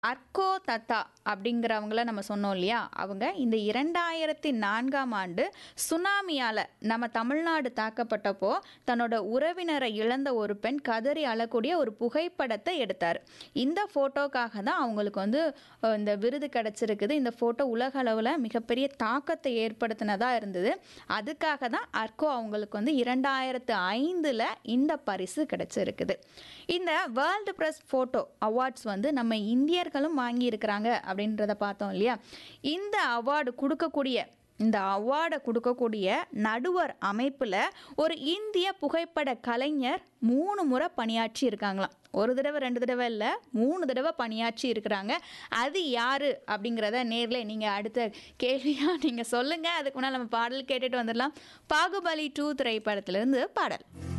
Argo Datta அப்படிங்கிறவங்கள நம்ம சொன்னோம் இல்லையா அவங்க இந்த இரண்டாயிரத்தி நான்காம் ஆண்டு சுனாமியால் நம்ம தமிழ்நாடு தாக்கப்பட்டப்போ தன்னோட உறவினரை இழந்த ஒரு பெண் கதறி அழக்கூடிய ஒரு புகைப்படத்தை எடுத்தார் இந்த ஃபோட்டோக்காக தான் அவங்களுக்கு வந்து அஹ், இந்த விருது கிடச்சிருக்குது இந்த ஃபோட்டோ உலக அளவில் மிகப்பெரிய தாக்கத்தை ஏற்படுத்தினதாக இருந்தது அதுக்காக தான் அர்கோ அவங்களுக்கு வந்து இரண்டாயிரத்து ஐந்தில் இந்த பரிசு கிடைச்சிருக்குது இந்த வேர்ல்டு ப்ரெஸ் ஃபோட்டோ அவார்ட்ஸ் வந்து நம்ம இந்தியர்களும் வாங்கியிருக்கிறாங்க அப்படின்றத பார்த்தோம் இல்லையா இந்த அவார்டு கொடுக்கக்கூடிய இந்த அவார்டை கொடுக்கக்கூடிய நடுவர் அமைப்பில் ஒரு இந்திய புகைப்பட கலைஞர் மூணு முறை பணியாற்றி இருக்காங்களாம் ஒரு தடவை ரெண்டு தடவை இல்லை மூணு தடவை பணியாற்றி இருக்கிறாங்க அது யார் அப்படிங்கிறத நேரில் நீங்கள் அடுத்த கேள்வியாக நீங்கள் சொல்லுங்கள் அதுக்கு முன்னால் நம்ம பாடல் கேட்டுட்டு வந்துடலாம் பாகுபலி டூ திரைப்படத்திலிருந்து பாடல்